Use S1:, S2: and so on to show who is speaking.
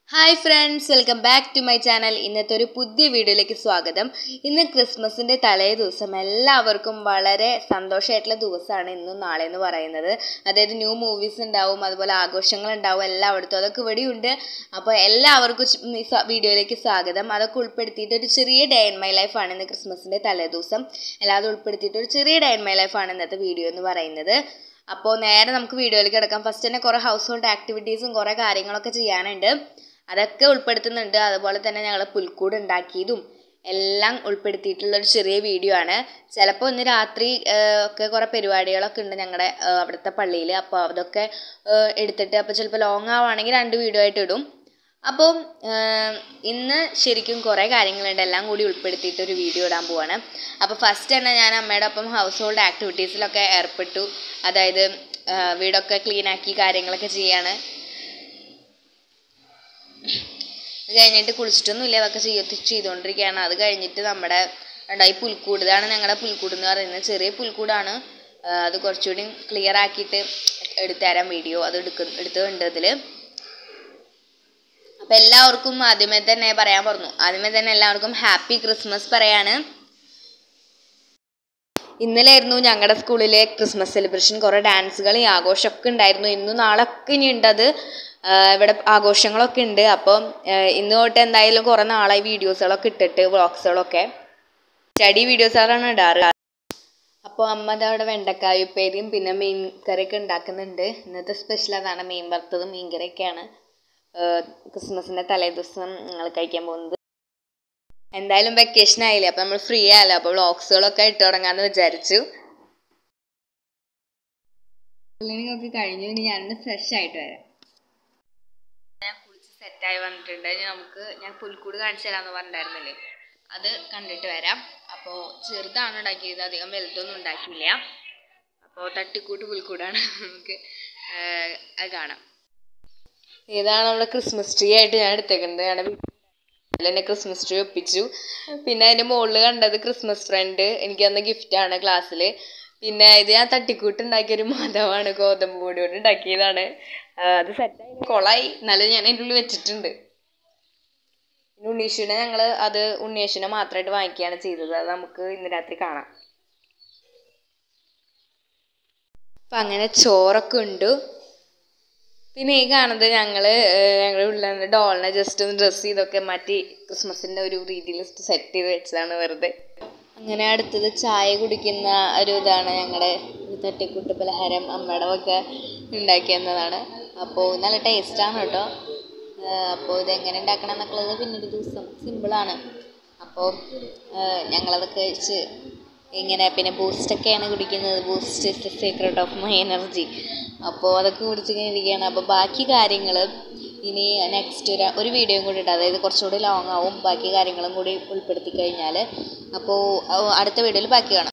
S1: hi friends welcome back to my channel ഇന്നത്തെ ഒരു പുതിയ വീഡിയോയിലേക്ക് സ്വാഗതം ഇന്ന് ക്രിസ്മസിൻ്റെ തലേ ദിവസം എല്ലാവർക്കും വളരെ സന്തോഷമായിട്ടുള്ള ദിവസമാണ് ഇന്നും നാളെ എന്ന് പറയുന്നത് അതായത് ന്യൂ മൂവീസ് ഉണ്ടാവും അതുപോലെ ആഘോഷങ്ങൾ ഉണ്ടാവും എല്ലായിടത്തും അതൊക്കെ ഇവിടെയുണ്ട് അപ്പോൾ എല്ലാവർക്കും ച്- ഈ സ- വീഡിയോയിലേക്ക് സ്വാഗതം അതൊക്കെ ഉൾപ്പെടുത്തിയിട്ട് ഒരു ചെറിയ ഡേ ഇൻ മൈ ലൈഫാണ് ഇന്ന് ക്രിസ്മസിൻ്റെ തലേ ദിവസം എല്ലാതും ഉൾപ്പെടുത്തിയിട്ട് ഒരു ചെറിയ ഡേ ഇൻ മൈ ലൈഫാണ് ഇന്നത്തെ വീഡിയോ എന്ന് പറയുന്നത് അപ്പോൾ നേരെ നമുക്ക് വീഡിയോയിലേക്ക് കിടക്കാം ഫസ്റ്റ് തന്നെ കുറേ ഹൗസ് ഹോൾഡ് ആക്ടിവിറ്റീസും കുറേ കാര്യങ്ങളൊക്കെ ചെയ്യാനുണ്ട് അതൊക്കെ ഉൾപ്പെടുത്തുന്നുണ്ട് അതുപോലെ തന്നെ ഞങ്ങൾ പുൽക്കൂട് ഉണ്ടാക്കിയതും എല്ലാം ഉൾപ്പെടുത്തിയിട്ടുള്ള ഒരു ചെറിയ വീഡിയോ ആണ് ചിലപ്പോൾ ഇന്ന് രാത്രി ആ, ഒക്കെ കുറേ പരിപാടികളൊക്കെ ഉണ്ട് ഞങ്ങളുടെ ആ, അവിടുത്തെ പള്ളിയിൽ അപ്പോൾ അതൊക്കെ ആ, എടുത്തിട്ട് അപ്പോൾ ചിലപ്പോൾ ലോങ് ആവുകയാണെങ്കിൽ രണ്ട് വീഡിയോ ആയിട്ട് ഇടും അപ്പോൾ ഇന്ന് ശരിക്കും കുറേ കാര്യങ്ങളുണ്ട് എല്ലാം കൂടി ഉൾപ്പെടുത്തിയിട്ട് ഒരു വീഡിയോ ഇടാൻ പോവാണ് അപ്പോൾ ഫസ്റ്റ് തന്നെ ഞാൻ അമ്മയുടെ ഒപ്പം ഹൗസ് ഹോൾഡ് ആക്ടിവിറ്റീസിലൊക്കെ ഏർപ്പെട്ടു അതായത് ആ, വീടൊക്കെ ക്ലീൻ ആക്കി കാര്യങ്ങളൊക്കെ ചെയ്യാണ് അത് കഴിഞ്ഞിട്ട് കുളിച്ചിട്ടൊന്നുമില്ല അതൊക്കെ ചെയ്യ ചെയ്തുകൊണ്ടിരിക്കുകയാണ് അത് കഴിഞ്ഞിട്ട് നമ്മുടെ ഉണ്ടായി പുൽക്കൂട് ഇതാണ് ഞങ്ങളുടെ പുൽക്കൂട് എന്ന് പറയുന്നത് ചെറിയ പുൽക്കൂടാണ് ആ, അത് കുറച്ചുകൂടി ക്ലിയർ ആക്കിയിട്ട് എടുത്തു തരാം വീഡിയോ അത് എടുക്കും എടുത്തുണ്ട് അതിൽ അപ്പം എല്ലാവർക്കും ആദ്യമേ തന്നെ പറയാൻ പറഞ്ഞു ആദ്യമേ തന്നെ എല്ലാവർക്കും ഹാപ്പി ക്രിസ്മസ് പറയാണ് ഇന്നലെ ആയിരുന്നു ഞങ്ങളുടെ സ്കൂളിലെ ക്രിസ്മസ് സെലിബ്രേഷൻ കുറേ ഡാൻസുകൾ ആഘോഷമൊക്കെ ഉണ്ടായിരുന്നു ഇന്നും നാളെ ഒക്കെ ഇനി ഉണ്ടത് ആ, ഇവിടെ ആഘോഷങ്ങളൊക്കെ ഉണ്ട് അപ്പം ആ, ഇന്ന് തൊട്ട് എന്തായാലും കുറേ നാളായി വീഡിയോസുകളൊക്കെ ഇട്ടിട്ട് വ്ളോഗ്സുകളൊക്കെ സ്റ്റഡി വീഡിയോസുകളാണ് ഇടാറ് അപ്പോൾ അമ്മ ദാ അവിടെ വെണ്ടക്കായ ഉപ്പേരിയും പിന്നെ മീൻ കറിയൊക്കെ ഉണ്ടാക്കുന്നുണ്ട് ഇന്നത്തെ സ്പെഷ്യൽ അതാണ് മീൻ വറുത്തതും മീൻ കറിയൊക്കെയാണ് ക്രിസ്മസിൻ്റെ തലേ ദിവസം ഞങ്ങൾ കഴിക്കാൻ പോകുന്നത് എന്തായാലും വെക്കേഷൻ ആയില്ലേ അപ്പം നമ്മൾ ഫ്രീ ആയല്ലോ അപ്പോൾ വ്ളോഗ്സുകളൊക്കെ ഇട്ട് തുടങ്ങാമെന്ന് വിചാരിച്ചു ക്ലീനിങ് ഒക്കെ കഴിഞ്ഞു ഇനി ഞാനൊന്ന് ഫ്രഷ് ആയിട്ട് വരാം ഞാൻ കുളിച്ച് സെറ്റായി വന്നിട്ടുണ്ട് ഇനി നമുക്ക് ഞാൻ പുൽക്കൂട് കാണിച്ചു തരാമെന്ന് പറഞ്ഞിട്ടുണ്ടായിരുന്നില്ലേ അത് കണ്ടിട്ട് വരാം അപ്പോൾ ചെറുതാണ് ഉണ്ടാക്കിയത് അധികം വലുതൊന്നും ഉണ്ടാക്കിയില്ല അപ്പോൾ തട്ടിക്കൂട്ട് പുൽക്കൂടാണ് നമുക്ക് ആഹ് അത് കാണാം ഇതാണ് നമ്മുടെ ക്രിസ്മസ് ട്രീ ആയിട്ട് ഞാൻ എടുത്തേക്കുന്നത് ഞാൻ അതിൽ തന്നെ ക്രിസ്മസ് ട്രീ ഒപ്പിച്ചു പിന്നെ അതിൻ്റെ മുകളിൽ കണ്ടത് ക്രിസ്മസ് ഫ്രണ്ട് എനിക്ക് തന്ന ഗിഫ്റ്റാണ് ക്ലാസ്സിൽ പിന്നെ ഇത് ഞാൻ തട്ടിക്കൂട്ട് ഉണ്ടാക്കിയൊരു മാധവാണ് ഗോതമ്പ് പൊടി കൊണ്ട് ഉണ്ടാക്കിയതാണ് ആ, അത് സെറ്റായി കൊളായി എന്നാലും ഞാൻ അതിൻ്റെ ഉള്ളിൽ വെച്ചിട്ടുണ്ട് പിന്നെ ഉണ്ണീഷുവിനെ ഞങ്ങൾ അത് ഉണ്ണിയേശുവിനെ മാത്രമായിട്ട് വാങ്ങിക്കുകയാണ് ചെയ്തത് അത് നമുക്ക് ഇന്ന് രാത്രി കാണാം അപ്പം അങ്ങനെ ചോറൊക്കെ ഉണ്ട് പിന്നെ ഈ കാണുന്നത് ഞങ്ങൾ ഞങ്ങളുടെ ഉള്ളിൽ ഡോളിനെ ജസ്റ്റ് ഒന്ന് ഡ്രസ്സ് ചെയ്തൊക്കെ മാറ്റി ക്രിസ്മസിൻ്റെ ഒരു രീതിയിൽ സെറ്റ് ചെയ്ത് വെച്ചതാണ് വെറുതെ അങ്ങനെ അടുത്തത് ചായ കുടിക്കുന്ന ഒരു ഇതാണ് ഞങ്ങളുടെ തട്ടിക്കൂട്ട് പലഹാരം അമ്മയുടെ ഒക്കെ ഉണ്ടാക്കിയെന്നതാണ് അപ്പോൾ നല്ല ടേസ്റ്റാണ് കേട്ടോ അപ്പോൾ ഇതെങ്ങനെ ഉണ്ടാക്കണം എന്നൊക്കെയുള്ളത് പിന്നൊരു ദിവസം സിമ്പിളാണ് അപ്പോൾ ഞങ്ങളതൊക്കെ കഴിച്ച് ഇങ്ങനെ പിന്നെ ബൂസ്റ്റൊക്കെയാണ് കുടിക്കുന്നത് Boost is the secret of my energy അപ്പോൾ അതൊക്കെ കുടിച്ചിങ്ങനെ ഇരിക്കുകയാണ് അപ്പോൾ ബാക്കി കാര്യങ്ങൾ ഇനി നെക്സ്റ്റ് ഒരു ഒരു വീഡിയോയും കൂടി ഇടാം അതായത് കുറച്ചുകൂടി ലോങ് ആവും ബാക്കി കാര്യങ്ങളും കൂടി ഉൾപ്പെടുത്തി കഴിഞ്ഞാൽ അപ്പോൾ അടുത്ത വീഡിയോയിൽ ബാക്കി കാണാം